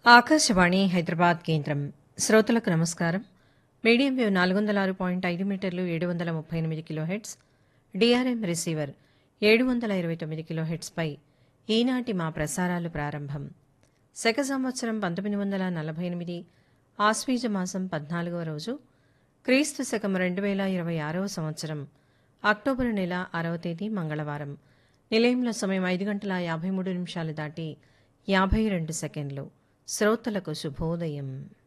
ఆకాశవాణి హైదరాబాద్ కేంద్రం శ్రోతలకు నమస్కారం మీడియం వేవ్ నాలుగు వందల ఆరు పాయింట్ ఐదు మీటర్లు ఏడు వందల ముప్పై ఎనిమిది కిలోహెట్స్ డిఆర్ఎం రిసీవర్ ఏడు వందల ఇరవై తొమ్మిది కిలోహెట్స్పై ఈనాటి మా ప్రసారాలు ప్రారంభం శక సంవత్సరం పంతొమ్మిది వందల నలభై ఎనిమిది ఆశ్వీజ మాసం పద్నాలుగవ రోజు క్రీస్తు శకం రెండు వేల ఇరవై ఆరవ సంవత్సరం అక్టోబరు నెల ఆరవ తేదీ మంగళవారం నిలయంలో సమయం ఐదు గంటల యాభై మూడు నిమిషాలు దాటి యాభై రెండు సెకండ్లు శ్రోతలకు శుభోదయం